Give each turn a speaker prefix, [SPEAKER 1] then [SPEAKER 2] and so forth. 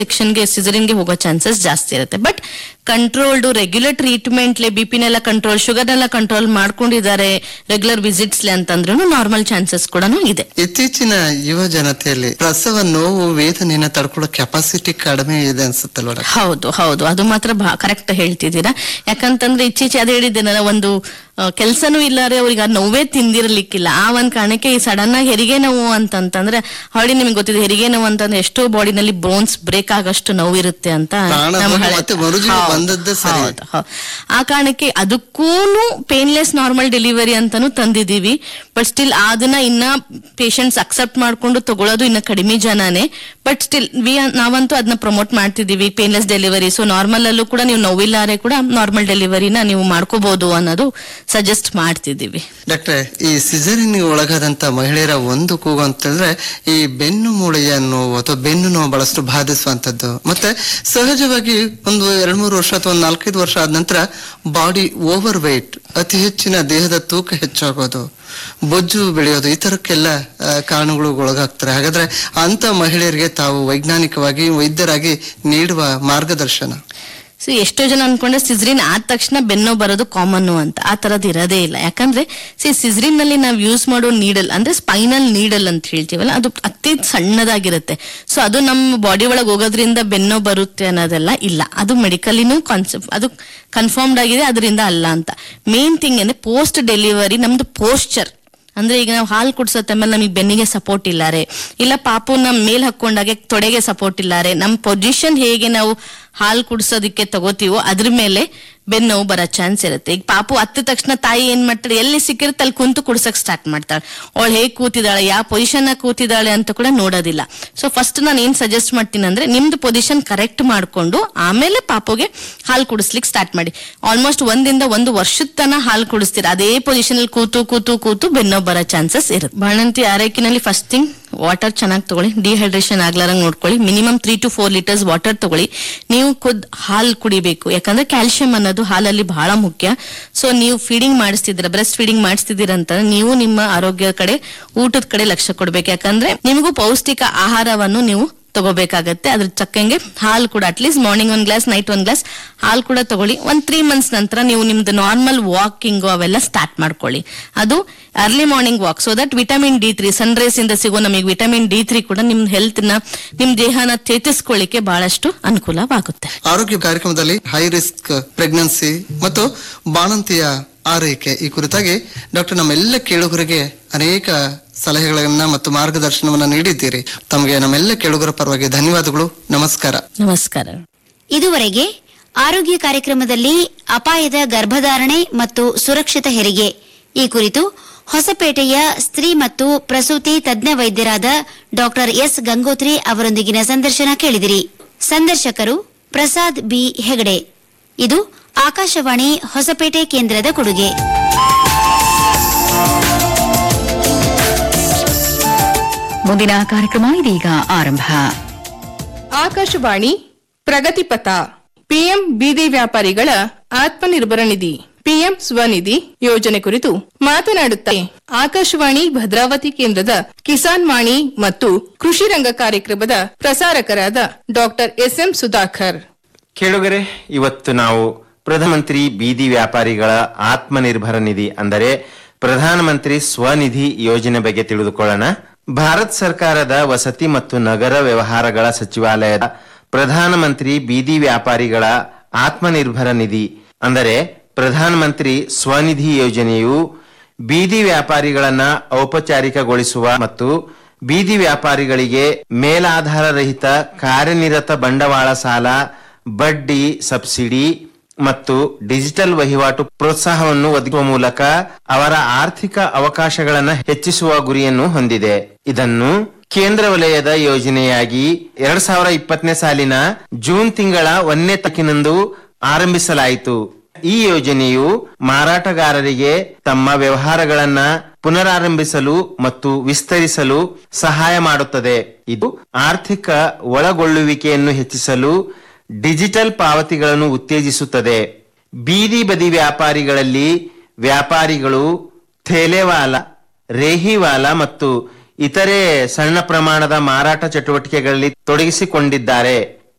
[SPEAKER 1] ಸೆಕ್ಷನ್ಗೆ ಸಿಸರಿನ್ಗೆ ಹೋಗೋ ಚಾನ್ಸಸ್ ಜಾಸ್ತಿ ಇರುತ್ತೆ ಬಟ್ ಕಂಟ್ರೋಲ್ಡ್ ರೆಗ್ಯುಲರ್ ಟ್ರೀಟ್ಮೆಂಟ್ಲೆ ಬಿ ಪಿನೆಲ್ಲ ಕಂಟ್ರೋಲ್ ಶುಗರ್ನೆಲ್ಲ ಕಂಟ್ರೋಲ್ ಮಾಡ್ಕೊಂಡಿದ್ದಾರೆ ರೆಗ್ಯುಲರ್ ವಿಸಿಟ್ಸ್ಲೆ ಅಂತಂದ್ರೂ ನಾರ್ಮಲ್ ಚಾನ್ಸಸ್ ಕೂಡ ಇದೆ
[SPEAKER 2] ಇತ್ತೀಚಿನ ಯುವ ಜನತೆಯಲ್ಲಿ ಪ್ರಸವ ನೋವು ವೇದನೆಯನ್ನ ತಡ್ಕೊಳ್ಳೋ ಕೆಪಾಸಿಟಿ ಕಡಿಮೆ ಇದೆ ಅನ್ಸುತ್ತಲ್ವ ಡಾಕ್ಟರ್?
[SPEAKER 1] ಹೌದು ಹೌದು ಅದು ಮಾತ್ರ ಕರೆಕ್ಟ್ ಹೇಳ್ತಿದ್ದೀರಾ ಯಾಕಂತಂದ್ರೆ ಇತ್ತೀಚೆ ಅದೇ ಹೇಳಿದ್ದೇನಲ್ಲ ಒಂದು ಕೆಲಸನೂ ಇಲ್ಲಾರೆ ಅವ್ರಿಗೆ ಆ ನೋವೇ ತಿಂದಿರ್ಲಿಕ್ಕಿಲ್ಲ ಆ ಒಂದ್ ಕಾರಣಕ್ಕೆ ಈ ಸಡನ್ ಆಗಿ ಹೆರಿಗೆ ನೋವು ಅಂತಂತಂದ್ರೆ ಆಲ್ರೆಡಿ ನಿಮ್ಗೆ ಗೊತ್ತಿದೆ ಹೆರಿಗೆ ನೋವು ಅಂತಂದ್ರೆ ಎಷ್ಟೋ ಬಾಡಿನಲ್ಲಿ ಬೋನ್ಸ್ ಬ್ರೇಕ್ ಆಗಷ್ಟು ನೋವು ಇರುತ್ತೆ ಅಂತ
[SPEAKER 2] ಪ್ರಾಣ
[SPEAKER 1] ನಮ್ಮ
[SPEAKER 2] ಹೋಗಿ
[SPEAKER 1] ಹಳೆ-
[SPEAKER 2] ಮತ್ತೆ ಮರುಜೀವ
[SPEAKER 1] ಹೌದು,
[SPEAKER 2] ಬಂದದ್ದೇ ಸರಿ.
[SPEAKER 1] ಹೌದು, ಹೌದು. ಆ ಕಾರಣಕ್ಕೆ ಅದಕ್ಕೂ ಪೇನ್ಲೆಸ್ ನಾರ್ಮಲ್ ಡೆಲಿವರಿ ಅಂತಾನು ತಂದಿದೀವಿ ಬಟ್ ಸ್ಟಿಲ್ ಅದನ್ನ ಇನ್ನ ಪೇಷಂಟ್ಸ್ ಅಕ್ಸೆಪ್ಟ್ ಮಾಡ್ಕೊಂಡು ತಗೊಳ್ಳೋದು ಇನ್ನ ಕಡಿಮೆ ಜನನೇ ಬಟ್ ಸ್ಟಿಲ್ ವಿ ನಾವಂತೂ ಅದನ್ನ ಪ್ರಮೋಟ್ ಮಾಡ್ತಿದೀವಿ ಪೇನ್ಲೆಸ್ ಡೆಲಿವರಿ ಸೊ ನಾರ್ಮಲ್ ಅಲ್ಲೂ ಕೂಡ ನೀವು ನೋವಿಲ್ಲಾರೆ ಕೂಡ ನಾರ್ಮಲ್ ಡೆಲಿವರಿನ ನೀವು ಮಾಡ್ಕೋಬಹುದು ಅನ್ನೋದು ಸಜೆಸ್ಟ್ ಮಾಡ್ತಿದೀವಿ
[SPEAKER 2] ಡಾಕ್ಟ್ರೆ ಈ ಸಿಸರಿನ್ ಒಳಗಾದಂತ ಮಹಿಳೆಯರ ಒಂದು ಕೂಗು ಅಂತಂದ್ರೆ ಈ ಬೆನ್ನು ಮೂಳೆಯ ನೋವು ಅಥವಾ ಬೆನ್ನು ನೋವು ಬಹಳಷ್ಟು ಬಾಧಿಸುವಂತದ್ದು ಮತ್ತೆ ಸಹಜವಾಗಿ ಒಂದು ಎರಡ್ ಮೂರು ವರ್ಷ ಅಥವಾ ಒಂದು ನಾಲ್ಕೈದು ವರ್ಷ ಆದ ನಂತರ ಬಾಡಿ ಓವರ್ ವೆಯ್ಟ್ ಅತಿ ಹೆಚ್ಚಿನ ದೇಹದ ತೂಕ ಹೆಚ್ಚಾಗೋದು ಬೊಜ್ಜು ಬೆಳೆಯೋದು ಈ ತರಕ್ಕೆಲ್ಲ ಆ, ಕಾರಣಗಳು ಒಳಗಾಗ್ತಾರೆ ಹಾಗಾದ್ರೆ ಅಂತ ಮಹಿಳೆಯರಿಗೆ ತಾವು ವೈಜ್ಞಾನಿಕವಾಗಿ ವೈದ್ಯರಾಗಿ ನೀಡುವ ಮಾರ್ಗದರ್ಶನ
[SPEAKER 1] ಸೊ ಎಷ್ಟೋ ಜನ ಅನ್ಕೊಂಡ್ರೆ ಸಿಜ್ರಿನ್ ಆದ ತಕ್ಷಣ ಬೆನ್ನೋ ಬರೋದು ಕಾಮನ್ ಅಂತ ಆ ತರದ್ ಇರೋದೇ ಇಲ್ಲ ಯಾಕಂದ್ರೆ ಸಿ ಸಿಜ್ರಿನ್ ನಲ್ಲಿ ನಾವು ಯೂಸ್ ಮಾಡೋ ನೀಡಲ್ ಅಂದ್ರೆ ಸ್ಪೈನಲ್ ನೀಡಲ್ ಅಂತ ಹೇಳ್ತೀವಲ್ಲ ಅದು ಅತಿ ಸಣ್ಣದಾಗಿರುತ್ತೆ ಸೊ ಅದು ನಮ್ಮ ಬಾಡಿ ಒಳಗೆ ಹೋಗೋದ್ರಿಂದ ಬೆನ್ನೋ ಬರುತ್ತೆ ಅನ್ನೋದೆಲ್ಲ ಇಲ್ಲ ಅದು ಮೆಡಿಕಲಿನೂ ಕಾನ್ಸೆಪ್ಟ್ ಅದು ಕನ್ಫರ್ಮ್ಡ್ ಆಗಿದೆ ಅದರಿಂದ ಅಲ್ಲ ಅಂತ ಮೇನ್ ಥಿಂಗ್ ಅಂದ್ರೆ ಪೋಸ್ಟ್ ಡೆಲಿವರಿ ನಮ್ದು ಪೋಸ್ಚರ್ ಅಂದ್ರೆ ಈಗ ನಾವು ಹಾಲು ಕುಡ್ಸೋ ಟೈಮಲ್ಲಿ ನಮಗೆ ಬೆನ್ನಿಗೆ ಸಪೋರ್ಟ್ ಇಲ್ಲಾರೆ ಇಲ್ಲ ಪಾಪುನ ಮೇಲ್ ಹಾಕೊಂಡಾಗೆ ತೊಡೆಗೆ ಸಪೋರ್ಟ್ ಇಲ್ಲಾರೆ ನಮ್ಮ ಪೊಸಿಷನ್ ಹೇಗೆ ನಾವು ಹಾಲು ಕುಡ್ಸೋದಕ್ಕೆ ತಗೋತೀವೋ ಅದ್ರ ಮೇಲೆ ಬೆನ್ನು ನೋವು ಬರೋ ಚಾನ್ಸ್ ಇರುತ್ತೆ ಈಗ ಪಾಪು ಹತ್ತ ತಕ್ಷಣ ತಾಯಿ ಏನ್ ಮಾಡ್ತಾಳೆ ಎಲ್ಲಿ ಸಿಕ್ಕಿರುತ್ತೆ ಅಲ್ಲಿ ಕುಂತು ಕುಡ್ಸಕ್ ಸ್ಟಾರ್ಟ್ ಮಾಡ್ತಾಳೆ ಅವಳು ಹೇಗ್ ಕೂತಿದ್ದಾಳೆ ಯಾವ ಪೊಸಿಷನ್ ಕೂತಿದ್ದಾಳೆ ಅಂತ ಕೂಡ ನೋಡೋದಿಲ್ಲ ಸೊ ಫಸ್ಟ್ ನಾನು ಏನ್ ಸಜೆಸ್ಟ್ ಮಾಡ್ತೀನಿ ಅಂದ್ರೆ ನಿಮ್ದು ಪೊಸಿಷನ್ ಕರೆಕ್ಟ್ ಮಾಡ್ಕೊಂಡು ಆಮೇಲೆ ಪಾಪುಗೆ ಹಾಲು ಕುಡಿಸ್ಲಿಕ್ಕೆ ಸ್ಟಾರ್ಟ್ ಮಾಡಿ ಆಲ್ಮೋಸ್ಟ್ ಒಂದಿಂದ ಒಂದು ವರ್ಷದ ತನ ಹಾಲು ಕುಡಿಸ್ತೀರ ಅದೇ ಪೊಸಿಷನ್ ಅಲ್ಲಿ ಕೂತು ಕೂತು ಕೂತು ಬೆನ್ನೋ ಬರೋ ಚಾನ್ಸಸ್ ಇರುತ್ತೆ ಬಾಣಂತಿ ಆರೈಕೆನಲ್ಲಿ ಫಸ್ಟ್ ಥಿಂಗ್ ವಾಟರ್ ಚೆನ್ನಾಗಿ ತಗೊಳ್ಳಿ ಡಿಹೈಡ್ರೇಷನ್ ಆಗ್ಲಾರಂಗ್ ನೋಡ್ಕೊಳ್ಳಿ minimum three to four litres water ತಗೊಳ್ಳಿ ನೀವು ಖುದ್ ಹಾಲು ಕುಡಿಬೇಕು ಯಾಕಂದ್ರೆ ಕ್ಯಾಲ್ಸಿಯಂ ಅನ್ನೋದು ಹಾಲಲ್ಲಿ ಬಹಳ ಮುಖ್ಯ ಸೊ ನೀವು ಫೀಡಿಂಗ್ ಮಾಡಿಸ್ತಿದ್ದೀರ ಬ್ರೆಸ್ಟ್ ಫೀಡಿಂಗ್ ಮಾಡಿಸ್ತಿದ್ದೀರ ಅಂತ ನೀವು ನಿಮ್ಮ ಆರೋಗ್ಯ ಕಡೆ ಊಟದ ಕಡೆ ಲಕ್ಷ್ಯ ಕೊಡ್ಬೇಕು ಯಾಕಂದ್ರೆ ನಿಮಗೂ ಪೌಷ್ಟಿಕ ಆಹಾರವನ್ನು ನೀವು ತಗೋಬೇಕಾಗತ್ತೆ ಅದ್ರ ಚಕ್ಕಂಗೆ ಹಾಲು ಕೂಡ ಅಟ್ಲೀಸ್ಟ್ ಮಾರ್ನಿಂಗ್ ಒಂದ್ ಗ್ಲಾಸ್ ನೈಟ್ ಒಂದ್ ಗ್ಲಾಸ್ ಹಾಲು ಕೂಡ ತಗೊಳ್ಳಿ ಒಂದ್ ತ್ರೀ ಮಂತ್ಸ್ ನಂತರ ನೀವು ನಿಮ್ದು ನಾರ್ಮಲ್ ವಾಕಿಂಗ್ ಅವೆಲ್ಲ ಸ್ಟಾರ್ಟ್ ಮಾಡ್ಕೊಳ್ಳಿ ಅದು early morning walk so that vitamin D three sunrise ಇಂದ ಸಿಗೋ ನಮಗೆ ವಿಟಮಿನ್ ಡಿ ತ್ರೀ ಕೂಡ ನಿಮ್ ಹೆಲ್ತ್ ನ ನಿಮ್ ದೇಹನ ಚೇತರಿಸ್ಕೊಳ್ಳಿಕ್ಕೆ ಬಹಳಷ್ಟು ಅನುಕೂಲವಾಗುತ್ತೆ
[SPEAKER 2] ಆರೋಗ್ಯ ಕಾರ್ಯಕ್ರಮದಲ್ಲಿ ಹೈ ರಿಸ್ಕ್ ಪ್ರೆಗ್ನೆನ್ಸಿ ಮತ್ತು ಬಾಣಂತಿಯ ಆರೈಕೆ ಈ ಕುರಿತಾಗಿ ಡಾಕ್ಟರ್ ನಮ್ಮೆಲ್ಲ ಕೇಳುಗರಿಗೆ ಅನೇಕ ಸಲಹೆಗಳನ್ನ ಮತ್ತು ಮಾರ್ಗದರ್ಶನವನ್ನ ನೀಡಿದ್ದೀರಿ ತಮಗೆ ನಮ್ಮೆಲ್ಲ ಕೇಳುಗರ ಪರವಾಗಿ ಧನ್ಯವಾದಗಳು ನಮಸ್ಕಾರ
[SPEAKER 1] ನಮಸ್ಕಾರ
[SPEAKER 3] ಇದುವರೆಗೆ ಆರೋಗ್ಯ ಕಾರ್ಯಕ್ರಮದಲ್ಲಿ ಅಪಾಯದ ಗರ್ಭಧಾರಣೆ ಮತ್ತು ಸುರಕ್ಷಿತ ಹೆರಿಗೆ ಈ ಕುರಿತು ಹೊಸಪೇಟೆಯ ಸ್ತ್ರೀ ಮತ್ತು ಪ್ರಸೂತಿ ತಜ್ಞ ವೈದ್ಯರಾದ ಡಾಕ್ಟರ್ ಎಸ್ ಗಂಗೋತ್ರಿ ಅವರೊಂದಿಗಿನ ಸಂದರ್ಶನ ಕೇಳಿದಿರಿ ಸಂದರ್ಶಕರು ಪ್ರಸಾದ್ ಬಿ ಹೆಗಡೆ ಇದು ಆಕಾಶವಾಣಿ ಹೊಸಪೇಟೆ ಕೇಂದ್ರದ ಕೊಡುಗೆ
[SPEAKER 4] ಮುಂದಿನ ಕಾರ್ಯಕ್ರಮ ಇದೀಗ ಆರಂಭ
[SPEAKER 5] ಆಕಾಶವಾಣಿ ಪ್ರಗತಿಪಥ ಪಿಎಂ ಬೀದಿ ವ್ಯಾಪಾರಿಗಳ ಆತ್ಮನಿರ್ಭರ ನಿಧಿ ಪಿಎಂ ಸ್ವನಿಧಿ ಯೋಜನೆ ಕುರಿತು ಮಾತನಾಡುತ್ತಾರೆ ಆಕಾಶವಾಣಿ ಭದ್ರಾವತಿ ಕೇಂದ್ರದ ಕಿಸಾನ್ ವಾಣಿ ಮತ್ತು ಕೃಷಿ ರಂಗ ಕಾರ್ಯಕ್ರಮದ ಪ್ರಸಾರಕರಾದ ಡಾಕ್ಟರ್ ಎಸ್ಎಂ ಸುಧಾಕರ್
[SPEAKER 6] ಕೇಳುಗರೆ ಇವತ್ತು ನಾವು ಪ್ರಧಾನಮಂತ್ರಿ ಬೀದಿ ವ್ಯಾಪಾರಿಗಳ ಆತ್ಮನಿರ್ಭರ ನಿಧಿ ಅಂದರೆ ಪ್ರಧಾನಮಂತ್ರಿ ಸ್ವನಿಧಿ ಯೋಜನೆ ಬಗ್ಗೆ ತಿಳಿದುಕೊಳ್ಳೋಣ ಭಾರತ ಸರ್ಕಾರದ ವಸತಿ ಮತ್ತು ನಗರ ವ್ಯವಹಾರಗಳ ಸಚಿವಾಲಯದ ಪ್ರಧಾನಮಂತ್ರಿ ಬೀದಿ ವ್ಯಾಪಾರಿಗಳ ಆತ್ಮನಿರ್ಭರ ನಿಧಿ ಅಂದರೆ ಪ್ರಧಾನಮಂತ್ರಿ ಸ್ವನಿಧಿ ಯೋಜನೆಯು ಬೀದಿ ವ್ಯಾಪಾರಿಗಳನ್ನ ಔಪಚಾರಿಕಗೊಳಿಸುವ ಮತ್ತು ಬೀದಿ ವ್ಯಾಪಾರಿಗಳಿಗೆ ಮೇಲಾಧಾರ ರಹಿತ ಕಾರ್ಯನಿರತ ಬಂಡವಾಳ ಸಾಲ ಬಡ್ಡಿ ಸಬ್ಸಿಡಿ ಮತ್ತು ಡಿಜಿಟಲ್ ವಹಿವಾಟು ಪ್ರೋತ್ಸಾಹವನ್ನು ಒದಗಿಸುವ ಮೂಲಕ ಅವರ ಆರ್ಥಿಕ ಅವಕಾಶಗಳನ್ನು ಹೆಚ್ಚಿಸುವ ಗುರಿಯನ್ನು ಹೊಂದಿದೆ ಇದನ್ನು ಕೇಂದ್ರ ವಲಯದ ಯೋಜನೆಯಾಗಿ ಎರಡ್ ಸಾವಿರ ಇಪ್ಪತ್ತನೇ ಸಾಲಿನ ಜೂನ್ ತಿಂಗಳ ಒಂದನೇ ತಕ್ಕಿನಂದು ಆರಂಭಿಸಲಾಯಿತು ಈ ಯೋಜನೆಯು ಮಾರಾಟಗಾರರಿಗೆ ತಮ್ಮ ವ್ಯವಹಾರಗಳನ್ನ ಪುನರಾರಂಭಿಸಲು ಮತ್ತು ವಿಸ್ತರಿಸಲು ಸಹಾಯ ಮಾಡುತ್ತದೆ ಇದು ಆರ್ಥಿಕ ಒಳಗೊಳ್ಳುವಿಕೆಯನ್ನು ಹೆಚ್ಚಿಸಲು ಡಿಜಿಟಲ್ ಪಾವತಿಗಳನ್ನು ಉತ್ತೇಜಿಸುತ್ತದೆ ಬೀದಿ ಬದಿ ವ್ಯಾಪಾರಿಗಳಲ್ಲಿ ವ್ಯಾಪಾರಿಗಳು ಥೇಲೆವಾಲ ರೇಹಿವಾಲ ಮತ್ತು ಇತರೆ ಸಣ್ಣ ಪ್ರಮಾಣದ ಮಾರಾಟ ಚಟುವಟಿಕೆಗಳಲ್ಲಿ ತೊಡಗಿಸಿಕೊಂಡಿದ್ದಾರೆ